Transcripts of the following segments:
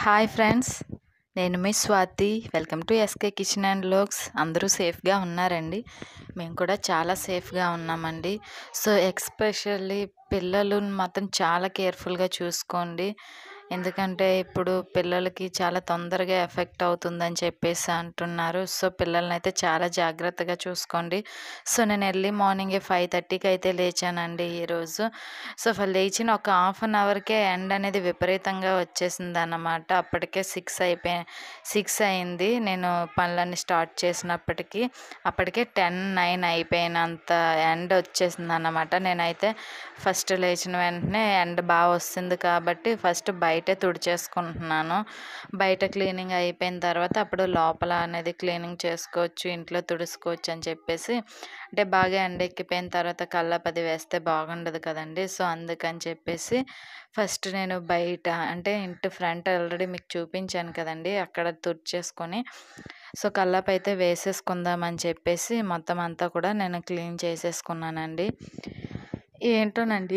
hi friends నేను మీ Swathi welcome to SK kitchen and లోక్స్ అందరూ సేఫ్గా ఉన్నారండి మేము కూడా చాలా సేఫ్గా ఉన్నామండి సో ఎక్స్పెషల్లీ పిల్లలు మాత్రం చాలా కేర్ఫుల్గా చూసుకోండి ఎందుకంటే ఇప్పుడు పిల్లలకి చాలా తొందరగా ఎఫెక్ట్ అవుతుందని చెప్పేసి అంటున్నారు సో పిల్లల్ని అయితే చాలా జాగ్రత్తగా చూసుకోండి సో నేను ఎర్లీ మార్నింగే ఫైవ్ థర్టీకి అయితే లేచానండి ఈరోజు సో ఫ- లేచిన ఒక హాఫ్ అన్ అవర్కే ఎండ్ అనేది విపరీతంగా వచ్చేసింది అన్నమాట అప్పటికే సిక్స్ అయిపోయి సిక్స్ అయింది నేను పనులన్నీ స్టార్ట్ చేసినప్పటికీ అప్పటికే టెన్ నైన్ అయిపోయినంత ఎండ్ వచ్చేసింది అన్నమాట నేనైతే ఫస్ట్ లేచిన వెంటనే ఎండ్ బాగా వస్తుంది కాబట్టి ఫస్ట్ బయటే తుడిచేసుకుంటున్నాను బయట క్లీనింగ్ అయిపోయిన తర్వాత అప్పుడు లోపల అనేది క్లీనింగ్ చేసుకోవచ్చు ఇంట్లో తుడుచుకోవచ్చు అని చెప్పేసి అంటే బాగా ఎండ ఎక్కిపోయిన తర్వాత కల్లాపది వేస్తే బాగుండదు కదండి సో అందుకని చెప్పేసి ఫస్ట్ నేను బయట అంటే ఇంటి ఫ్రంట్ ఆల్రెడీ మీకు చూపించాను కదండి అక్కడ తుడిచేసుకొని సో కల్లాపు అయితే వేసేసుకుందామని చెప్పేసి మొత్తం అంతా కూడా నేను క్లీన్ చేసేసుకున్నానండి ఏంటోనండి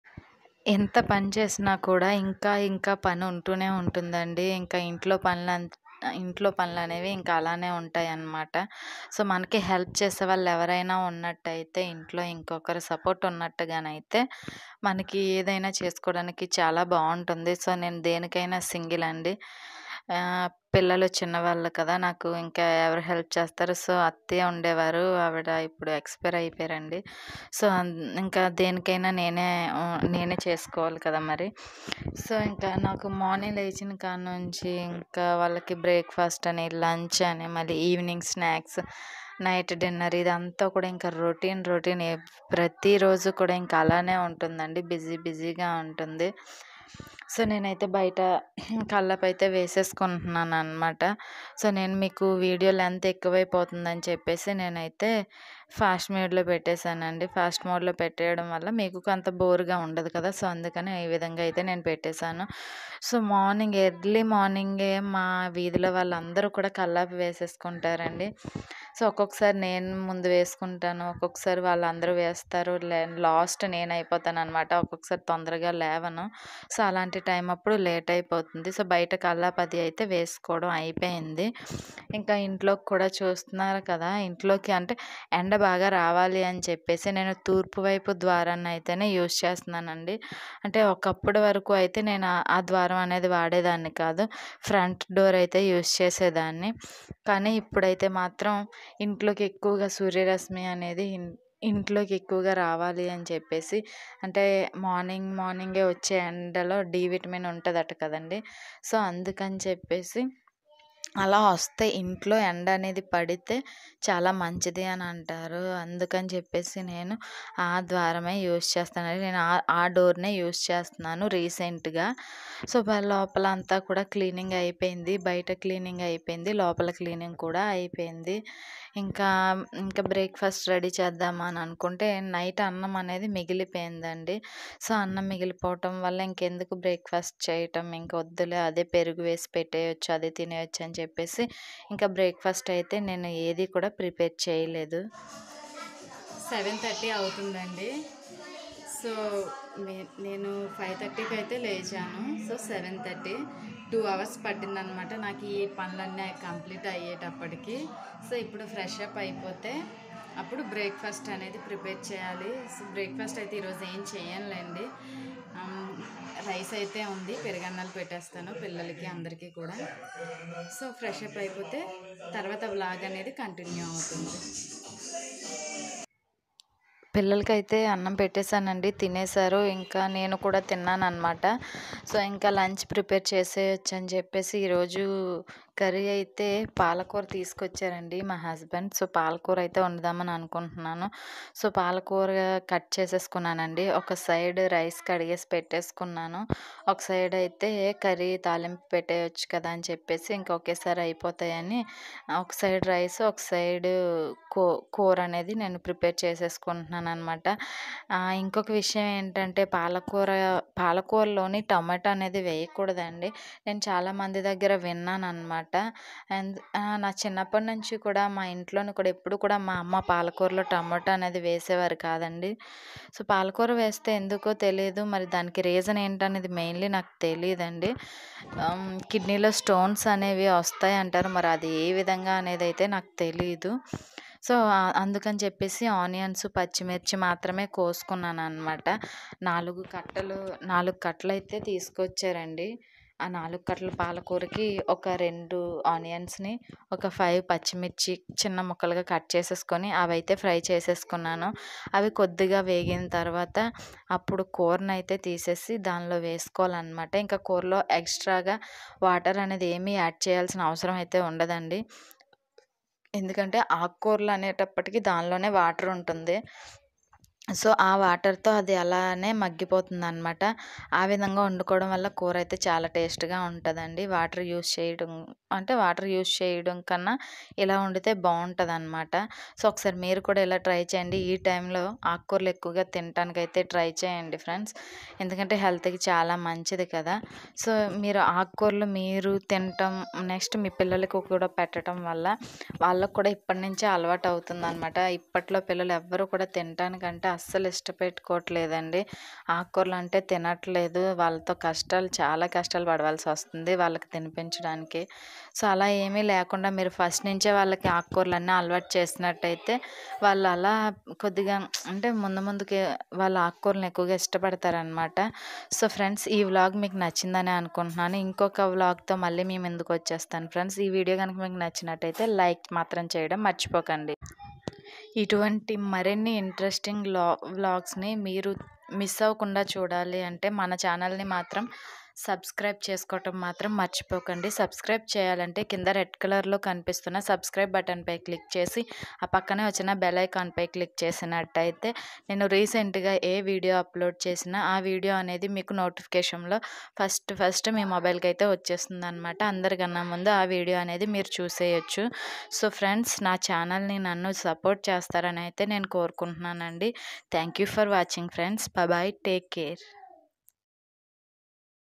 ఎంత పని చేసినా కూడా ఇంకా ఇంకా పని ఉంటూనే ఉంటుందండి ఇంకా ఇంట్లో పనులు అంత ఇంట్లో పనులు అనేవి ఇంకా అలానే ఉంటాయి అన్నమాట సో మనకి హెల్ప్ చేసే వాళ్ళు ఎవరైనా ఉన్నట్టయితే ఇంట్లో ఇంకొకరు సపోర్ట్ ఉన్నట్టుగానైతే మనకి ఏదైనా చేసుకోవడానికి చాలా బాగుంటుంది సో నేను దేనికైనా సింగిల్ అండి ఆ, పిల్లలు చిన్నవాళ్ళు కదా నాకు ఇంకా ఎవరు హెల్ప్ చేస్తారు సో అత్తయ్య ఉండేవారు ఆవిడ ఇప్పుడు ఎక్స్పైర్ అయిపోయారండి సో అన్- ఇంకా దేనికైనా నేనే ఆ, నేనే చేసుకోవాలి కదా మరి సో ఇంకా నాకు మార్నింగ్ లేచిన కాడ నుంచి ఇంకా వాళ్ళకి బ్రేక్ఫాస్ట్ అని లంచ్ అని మళ్ళీ ఈవినింగ్ స్నాక్స్ నైట్ డిన్నర్ ఇదంతా కూడా ఇంకా రొటీన్ రొటీన్ ప్రతిరోజు కూడా ఇంకా అలానే ఉంటుందండి బిజీ బిజీగా ఉంటుంది సో నేనైతే బయట కళ్ళపు అయితే వేసేసుకుంటున్నాను అనమాట సో నేను మీకు వీడియో లెంత్ ఎక్కువైపోతుందని చెప్పేసి నేనైతే ఫాస్ట్ మోడ్లో పెట్టేశానండి ఫాస్ట్ మోడ్లో పెట్టేయడం వల్ల మీకు కొంత బోర్గా ఉండదు కదా సో అందుకని ఈ విధంగా అయితే నేను పెట్టేశాను సో మార్నింగ్ ఎర్లీ మార్నింగే మా వీధిలో వాళ్ళందరూ కూడా కల్లాపి వేసేసుకుంటారండి సో ఒక్కొక్కసారి నేను ముందు వేసుకుంటాను ఒక్కొక్కసారి వాళ్ళందరూ వేస్తారు లాస్ట్ నేను అయిపోతాను అనమాట ఒక్కొక్కసారి తొందరగా లేవను సో అలాంటి టైం అప్పుడు లేట్ అయిపోతుంది సో బయట కల్లాపది అయితే వేసుకోవడం అయిపోయింది ఇంకా ఇంట్లోకి కూడా చూస్తున్నారు కదా ఇంట్లోకి అంటే ఎండ బాగా రావాలి అని చెప్పేసి నేను తూర్పు వైపు ద్వారాన్ని అయితేనే యూజ్ చేస్తున్నానండి అంటే ఒకప్పుడు వరకు అయితే నేను ఆ- ఆ ద్వారం అనేది వాడేదాన్ని కాదు ఫ్రంట్ డోర్ అయితే యూజ్ చేసేదాన్ని కానీ ఇప్పుడైతే మాత్రం ఇంట్లోకి ఎక్కువగా సూర్యరశ్మి అనేది ఇన్- ఇంట్లోకి ఎక్కువగా రావాలి అని చెప్పేసి అంటే మార్నింగ్ మార్నింగే వచ్చే ఎండలో డి విటమిన్ ఉంటుందట కదండి సో అందుకని చెప్పేసి అలా వస్తే ఇంట్లో ఎండ అనేది పడితే చాలా మంచిది అని అంటారు అందుకని చెప్పేసి నేను ఆ ద్వారమే యూస్ చేస్తాను నేను ఆ ఆ డోర్నే యూస్ చేస్తున్నాను రీసెంట్గా సో బ- లోపల అంతా కూడా క్లీనింగ్ అయిపోయింది బయట క్లీనింగ్ అయిపోయింది లోపల క్లీనింగ్ కూడా అయిపోయింది ఇంకా ఇంకా బ్రేక్ఫాస్ట్ రెడీ చేద్దామని అనుకుంటే నైట్ అన్నం అనేది మిగిలిపోయిందండి సో అన్నం మిగిలిపోవటం వల్ల ఇంకెందుకు బ్రేక్ఫాస్ట్ చేయటం ఇంక వద్దులే అదే పెరుగు వేసి పెట్టేయచ్చు అదే తినేయచ్చు అని చెప్పేసి ఇంకా బ్రేక్ఫాస్ట్ అయితే నేను ఏది కూడా ప్రిపేర్ చేయలేదు సెవెన్ థర్టీ అవుతుందండి సో నే- నేను ఫైవ్ థర్టీకి అయితే లేచాను so seven thirty two hours పట్టిందనమాట నాకు ఈ పనులన్నీ కంప్లీట్ అయ్యేటప్పటికి సో ఇప్పుడు ఫ్రెష్ అప్ అయిపోతే అప్పుడు బ్రేక్ఫాస్ట్ అనేది ప్రిపేర్ చేయాలి సో బ్రేక్ఫాస్ట్ అయితే ఈరోజు ఏం చేయనులేండి ఆమ్, రైస్ అయితే ఉంది పెరుగన్నాలు పెట్టేస్తాను పిల్లలకి అందరికీ కూడా సో ఫ్రెష్ అప్ అయిపోతే తర్వాత వ్లాగ్ అనేది కంటిన్యూ అవుతుంది పిల్లలకైతే అన్నం పెట్టేశానండి తినేశారు ఇంకా నేను కూడా తిన్నాను అనమాట సో ఇంకా లంచ్ ప్రిపేర్ చేసేయచ్చు అని చెప్పేసి ఈరోజు కర్రీ అయితే పాలకూర తీసుకొచ్చారండి మా హస్బెండ్ సో పాలకూర అయితే వండుదామని అనుకుంటున్నాను సో పాలకూర కట్ చేసేసుకున్నానండి ఒక సైడ్ రైస్ కడిగేసి పెట్టేసుకున్నాను ఒక సైడ్ అయితే కర్రీ తాలింపు పెట్టేయచ్చు కదా అని చెప్పేసి ఇంకా ఒకేసారి అయిపోతాయని ఒక సైడ్ రైస్ ఒక సైడ్ కూ కూర అనేది నేను ప్రిపేర్ చేసేసుకుంటున్నాను అనమాట ఇంకొక విషయం ఏంటంటే పాలకూర పాలకూరలోని టమాటా అనేది వేయకూడదండి నేను చాలా మంది దగ్గర విన్నాను అనమాట అనమాట అండ్ నా చిన్నప్పటి నుంచి కూడా మా ఇంట్లోని కూడా ఎప్పుడు కూడా మా అమ్మ పాలకూరలో టమాటా అనేది వేసేవారు కాదండి సో పాలకూర వేస్తే ఎందుకో తెలియదు మరి దానికి రీజన్ ఏంటనేది మెయిన్లీ నాకు తెలియదండి కిడ్నీలో స్టోన్స్ అనేవి వస్తాయి అంటారు మరి అది ఏ విధంగా అనేది అయితే నాకు తెలియదు సో అందుకని చెప్పేసి ఆనియన్స్ పచ్చిమిర్చి మాత్రమే కోసుకున్నాను అనమాట నాలుగు కట్టలు నాలుగు కట్టలు అయితే తీసుకొచ్చారండి ఆ నాలుగు కట్టల పాలకూరకి ఒక రెండు ఆనియన్స్ని ఒక ఫైవ్ పచ్చిమిర్చి చిన్న ముక్కలుగా కట్ చేసేసుకొని అవి అయితే ఫ్రై చేసేసుకున్నాను అవి కొద్దిగా వేగిన తర్వాత అప్పుడు కూరని అయితే తీసేసి దానిలో వేసుకోవాలన్నమాట ఇంకా కూరలో ఎక్స్ట్రాగా వాటర్ అనేది ఏమీ యాడ్ చేయాల్సిన అవసరం అయితే ఉండదండి ఎందుకంటే ఆకుకూరలు అనేటప్పటికి దానిలోనే వాటర్ ఉంటుంది సో ఆ వాటర్తో అది అలానే మగ్గిపోతుంది అనమాట ఆ విధంగా వండుకోవడం వల్ల కూర అయితే చాలా టేస్ట్గా ఉంటుందండి వాటర్ యూస్ చేయడం అంటే వాటర్ యూస్ చేయడం కన్నా ఇలా వండితే బాగుంటుంది అనమాట సో ఒకసారి మీరు కూడా ఇలా ట్రై చేయండి ఈ టైంలో ఆకుకూరలు ఎక్కువగా తినడానికి అయితే ట్రై చేయండి ఫ్రెండ్స్ ఎందుకంటే హెల్త్కి చాలా మంచిది కదా సో మీరు ఆకుకూరలు మీరు తినటం నెక్స్ట్ మీ పిల్లలకు కూడా పెట్టడం వల్ల వాళ్ళకు కూడా ఇప్పటి నుంచే అలవాటు అవుతుంది అనమాట ఇప్పట్లో పిల్లలు ఎవ్వరూ కూడా తినటానికంటే అస్సలు ఇష్టపెట్టుకోవట్లేదండి ఆకుకూరలు అంటే తినట్లేదు వాళ్ళతో కష్టాలు చాలా కష్టాలు పడవలసి వస్తుంది వాళ్ళకి తినిపించడానికి సో అలా ఏమీ లేకుండా మీరు ఫస్ట్ నుంచే వాళ్ళకి ఆకుకూరలు అన్నీ అలవాటు చేసినట్టయితే వాళ్ళు అలా కొద్దిగా అంటే ముందు ముందుకి వాళ్ళు ఆకుకూరలను ఎక్కువగా ఇష్టపడతారనమాట సో ఫ్రెండ్స్ ఈ వ్లాగ్ మీకు నచ్చిందని అనుకుంటున్నాను ఇంకొక వ్లాగ్తో మళ్ళీ మేము ఎందుకు వచ్చేస్తాను ఫ్రెండ్స్ ఈ వీడియో కనుక మీకు నచ్చినట్టయితే లైక్ మాత్రం చేయడం మర్చిపోకండి ఇటువంటి మరిన్ని ఇంట్రెస్టింగ్ లా వ్లాగ్స్ని మీరు మిస్ అవ్వకుండా చూడాలి అంటే మన ఛానల్ని మాత్రం సబ్స్క్రైబ్ చేసుకోవటం మాత్రం మర్చిపోకండి సబ్స్క్రైబ్ చేయాలంటే కింద రెడ్ కలర్లో కనిపిస్తున్న సబ్స్క్రైబ్ బటన్పై క్లిక్ చేసి ఆ పక్కనే వచ్చిన బెల్ ఐకాన్పై క్లిక్ చేసినట్టయితే నేను రీసెంట్గా ఏ వీడియో అప్లోడ్ చేసినా ఆ వీడియో అనేది మీకు నోటిఫికేషన్లో ఫస్ట్ ఫస్ట్ మీ మొబైల్కి అయితే వచ్చేస్తుంది అనమాట అందరికన్నా ముందు ఆ వీడియో అనేది మీరు చూసేయచ్చు సో ఫ్రెండ్స్ నా ఛానల్ని నన్ను సపోర్ట్ చేస్తారని అయితే నేను కోరుకుంటున్నానండి thank you for watching friends bye take care